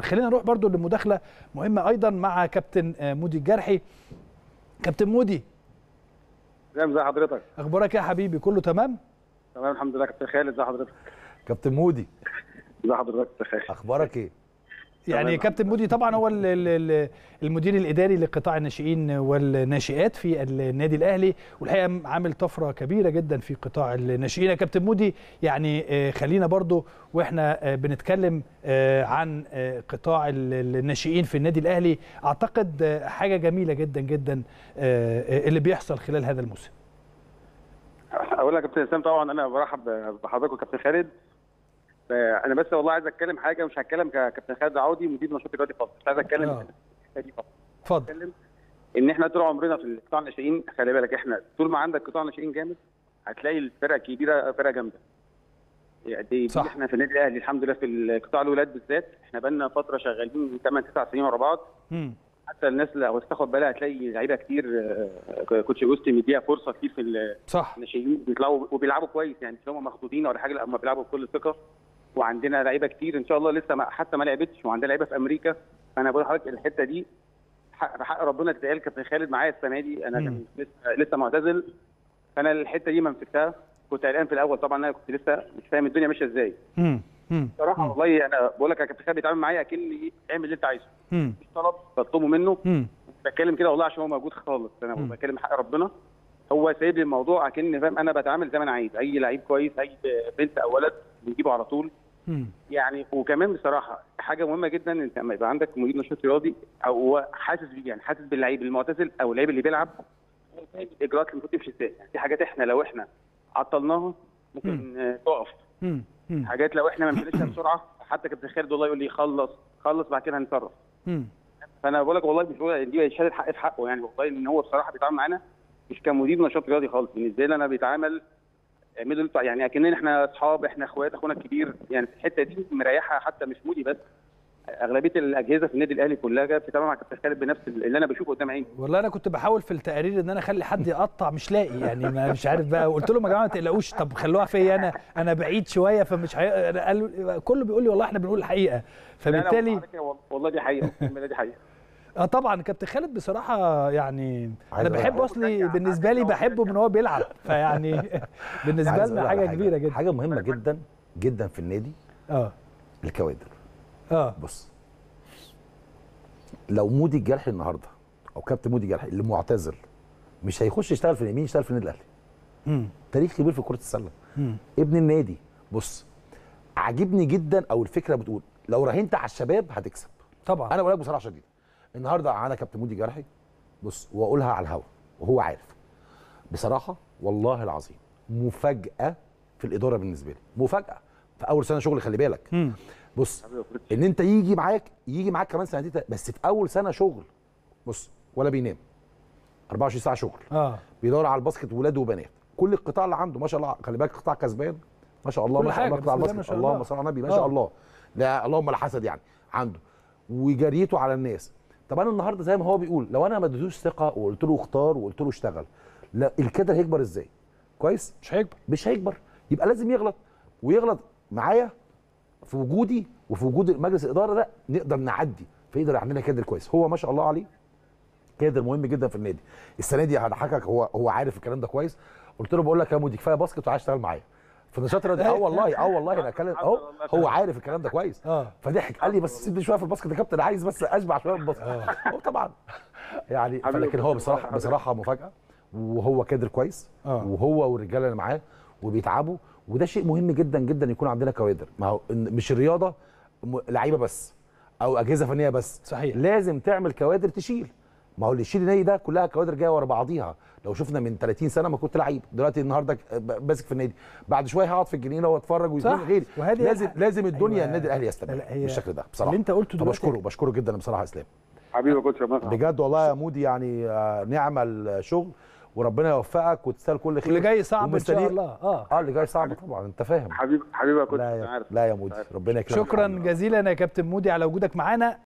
خلينا نروح برضو لمداخله مهمه ايضا مع كابتن مودي الجرحي كابتن مودي ازي حضرتك اخبارك يا حبيبي كله تمام تمام الحمد لله كابتن خالد ازي حضرتك كابتن مودي ازي حضرتك كابتن خالد اخبارك ايه يعني كابتن مودي طبعا هو ال- ال- المدير الاداري لقطاع الناشئين والناشئات في النادي الاهلي والحقيقه عامل طفره كبيره جدا في قطاع الناشئين يا كابتن مودي يعني آه، خلينا برضو واحنا آه، بنتكلم آه، عن آه، قطاع ال- الناشئين في النادي الاهلي اعتقد آه، حاجه جميله جدا جدا آه، آه، اللي بيحصل خلال هذا الموسم اولا يا كابتن اسلام طبعا انا برحب بحضرتك وكابتن خالد آه، انا بس والله عايز اتكلم حاجه مش هتكلم ككابتن خالد عودي مدير نشاط الرياضي فقط مش عايز اتكلم آه. في دي فقط اتفضل اتكلم ان احنا طول عمرنا في قطاع الناشئين خلي بالك احنا طول ما عندك قطاع ناشئين جامد هتلاقي الفرق كبيره فرقه جامده يعني دي صح. احنا في النادي الاهلي الحمد لله في قطاع الولاد بالذات احنا بقالنا فتره شغالين 8 9 سنين ورا بعض مم. حتى الناس لو تاخد بالها هتلاقي لعيبه كتير آه، كوتش جوستي مديها فرصه كتير في ال- صح الناشئين بيطلعوا وبيلعبوا كويس يعني مش هم مخطوطين ولا حاجه لا هم بيلعبوا بكل ثقه وعندنا لعيبه كتير ان شاء الله لسه ما حتى ما لعبتش وعندنا لعيبه في امريكا فانا بقول لحضرتك الحته دي حق حق ربنا تتقال كابتن خالد معايا السنه دي انا مم. كان لسه لسه معتزل فانا الحته دي ما مسكتها كنت قلقان في الاول طبعا انا كنت لسه مش فاهم الدنيا ماشيه ازاي مم. مم. صراحه والله انا بقول لك يا كابتن خالد بيتعامل معايا اكني اعمل اللي انت عايزه مم. مش طلب بطلبه منه مم. بتكلم كده والله عشان هو موجود خالص انا مم. بتكلم حق ربنا هو سايب لي الموضوع اكن فاهم انا بتعامل زي ما انا عايز اي لعيب كويس اي بنت او ولد بنجيبه على طول مم. يعني وكمان بصراحه حاجه مهمه جدا انت لما يبقى عندك مدير نشاط رياضي او هو حاسس بيه يعني حاسس باللعيب المعتزل او اللعيب اللي بيلعب هو فاهم الاجراءات اللي المفروض تمشي ازاي يعني في حاجات احنا لو احنا عطلناها ممكن آه، تقف مم. مم. حاجات لو احنا ما مشيناش بسرعه حتى كابتن خالد والله يقول لي خلص خلص بعد كده هنتصرف مم. فانا بقول لك والله مش بقول دي شهاده حق في حقه يعني والله ان هو بصراحه بيتعامل معانا مش كمدير نشاط رياضي خالص بالنسبه لي انا بيتعامل ميدل يعني اكننا احنا اصحاب احنا اخوات اخونا الكبير يعني في الحته دي مريحه حتى مش مودي بس اغلبيه الاجهزه في النادي الاهلي كلها جت بتتعامل مع كابتن خالد بنفس اللي انا بشوفه قدام عيني والله انا كنت بحاول في التقارير ان انا اخلي حد يقطع مش لاقي يعني ما مش عارف بقى قلت لهم يا جماعه ما تقلقوش طب خلوها فيا انا انا بعيد شويه فمش هي... أنا قالوا كله بيقول لي والله احنا بنقول الحقيقه لا، لا، فبالتالي على فكرة والله دي حقيقه أقسم بالله دي حقيقه اه طبعا كابتن خالد بصراحه يعني عايز انا أقول بحب حاجة. اصلي بالنسبه لي بحبه من هو بيلعب فيعني بالنسبه عايز لنا أقول حاجه على كبيره جدا حاجه مهمه جدا جدا في النادي اه الكوادر اه بص لو مودي الجرحي النهارده او كابتن مودي الجرحي اللي معتزل مش هيخش يشتغل في اليمين يشتغل في النادي الاهلي مم. تاريخ كبير في كره السله مم. ابن النادي بص عاجبني جدا او الفكره بتقول لو راهنت على الشباب هتكسب طبعا انا بقول لك بصراحه شديده النهارده انا كابتن مودي جرحي بص واقولها على الهوا وهو عارف بصراحه والله العظيم مفاجاه في الاداره بالنسبه لي مفاجاه في اول سنه شغل خلي بالك مم. بص ان انت يجي معاك يجي معاك كمان سنتين تلاتة، بس في اول سنه شغل بص ولا بينام 24 ساعه شغل اه بيدور على الباسكت ولاد وبنات كل القطاع اللي عنده ما شاء الله خلي بالك قطاع كسبان ما شاء الله كل ما شاء حاجة، الله قطاع بسم الله ما الباسكت شاء الله. اللهم صل على النبي ما آه. شاء الله لا اللهم لا حسد يعني عنده وجريته على الناس طب انا النهارده زي ما هو بيقول لو انا ما اديتوش ثقه وقلت له اختار وقلت له اشتغل لا الكادر هيكبر ازاي كويس مش هيكبر مش هيكبر يبقى لازم يغلط ويغلط معايا في وجودي وفي وجود مجلس الاداره ده نقدر نعدي فيقدر عندنا كادر كويس هو ما شاء الله عليه كادر مهم جدا في النادي السنه دي هضحكك هو هو عارف الكلام ده كويس قلت له بقول لك يا مودي كفايه باسكت وعايز تشتغل معايا في نشاط الرياضي اه والله اه والله انا اتكلم اهو هو عارف الكلام ده كويس اه فضحك قال لي بس سيبني شويه في الباسكت يا كابتن عايز بس اشبع شويه من الباسكت هو طبعا يعني حبيبي لكن هو بصراحه بصراحه مفاجاه وهو كادر كويس آه. وهو والرجاله اللي معاه وبيتعبوا وده شيء مهم جدا جدا يكون عندنا كوادر ما هو إن- مش الرياضه م- لعيبه بس او اجهزه فنيه بس صحيح. لازم تعمل كوادر تشيل ما هو اللي يشيل النادي ده كلها كوادر جايه ورا بعضيها لو شفنا من 30 سنه ما كنت لعيب دلوقتي النهارده ب- ماسك في النادي بعد شويه هقعد في الجنينه واتفرج ويكون صح. غيري وهذه لازم الح- لازم الدنيا أيوة. النادي الاهلي يستمر لا، هي بالشكل ده بصراحه اللي انت قلته دلوقتي- بشكره بشكره جدا بصراحه يا اسلام حبيبي يا كوتش ربنا يخليك. بجد والله يا مودي يعني آه، نعمة الشغل وربنا يوفقك وتستاهل كل خير واللي جاي صعب ان شاء ومستنيك- الله اه اه اللي جاي صعب طبعا انت فاهم حبيبي حبيبي يا كوتش لا أنا يا عارف لا يا مودي ربنا يكرمك شكرا جزيلا يا كابتن مودي على وجودك معانا